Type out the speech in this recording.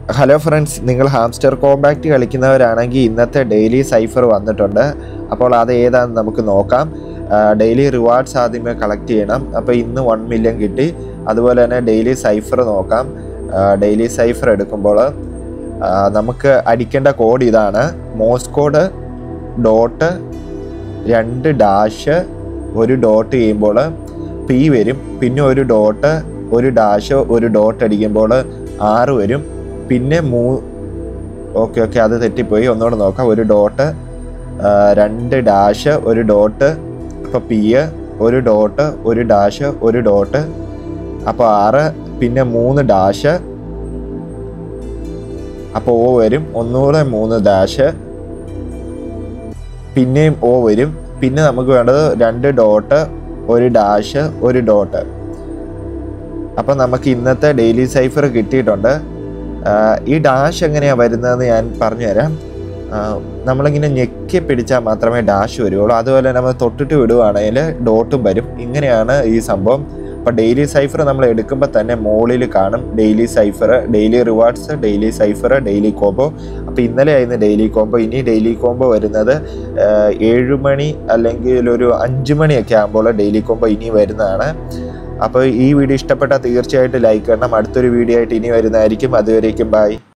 hello friends നിങ്ങൾ Hamster Kombat കളിക്കുന്നവരാണെങ്കിൽ ഇന്നത്തെ ഡെയിലി സൈഫർ വന്നിട്ടുണ്ട് അപ്പോൾ അത് ഏതാണെന്ന് നമുക്ക് നോക്കാം ഡെയിലി റിവാർഡ്സ് ആദ്യമേ കളക്ട് ചെയ്യണം അപ്പോൾ ഇന്ന് വൺ മില്യൺ കിട്ടി അതുപോലെ തന്നെ ഡെയിലി സൈഫർ നോക്കാം ഡെയിലി സൈഫർ എടുക്കുമ്പോൾ ആ, നമുക്ക് അടിക്കേണ്ട കോഡ് ഇതാണ് മോസ് കോഡ് ഡോട്ട് രണ്ട് ഡാഷ് ഒരു ഡോട്ട് ചെയ്യുമ്പോൾ പി വരും പിന്നെ ഒരു ഡോട്ട് ഒരു ഡാഷ് ഒരു ഡോട്ട് അടിക്കുമ്പോൾ ആറ് വരും പിന്നെ മൂ ഓക്കെ ഓക്കെ അത് തെറ്റിപ്പോയി ഒന്നുകൂടെ നോക്കാം ഒരു ഡോട്ട് രണ്ട് ഡാഷ് ഒരു ഡോട്ട് അപ്പോൾ പി ഒരു ഡോട്ട് ഒരു ഡാഷ് ഒരു ഡോട്ട് അപ്പോൾ ആറ് പിന്നെ മൂന്ന് ഡാഷ് അപ്പോൾ ഓ വരും ഒന്നുകൂടെ മൂന്ന് ഡാഷ് പിന്നെയും ഓ വരും പിന്നെ നമുക്ക് വേണ്ടത് രണ്ട് ഡോട്ട് ഒരു ഡാഷ് ഒരു ഡോട്ട് അപ്പം നമുക്ക് ഇന്നത്തെ ഡെയിലി സൈഫർ കിട്ടിയിട്ടുണ്ട് ആ, ഈ ഡാഷ് എങ്ങനെയാണ് വരുന്നതെന്ന് ഞാൻ പറഞ്ഞുതരാം ആ, നമ്മളിങ്ങനെ ഞെക്കി പിടിച്ചാൽ മാത്രമേ ഡാഷ് വരുള്ളൂ അതുപോലെ നമ്മൾ തൊട്ടിട്ട് വിടുവാണെങ്കിൽ ഡോട്ടും വരും ഇങ്ങനെയാണ് ഈ സംഭവം അപ്പോൾ ഡെയിലി സൈഫർ നമ്മൾ എടുക്കുമ്പോൾ തന്നെ മുകളിൽ കാണും daily cipher daily rewards daily cipher daily combo അപ്പോൾ ഇന്നലെ ആയിരുന്നു ഡെയിലി കോംബോ ഇനി ഡെയിലി കോംബോ വരുന്നത് ആ, ഏഴ് മണി അല്ലെങ്കിൽ ഒരു അഞ്ച് മണിയൊക്കെ ആകുമ്പോൾ ഡെയിലി കോംബോ ഇനി വരുന്നതാണ് അപ്പോൾ ഈ വീഡിയോ ഇഷ്ടപ്പെട്ടാൽ തീർച്ചയായിട്ടും ലൈക്ക് ചെയ്യണം അടുത്തൊരു വീഡിയോ ആയിട്ട് ഇനി വരുന്നതായിരിക്കും അതുവരേക്കും ബൈ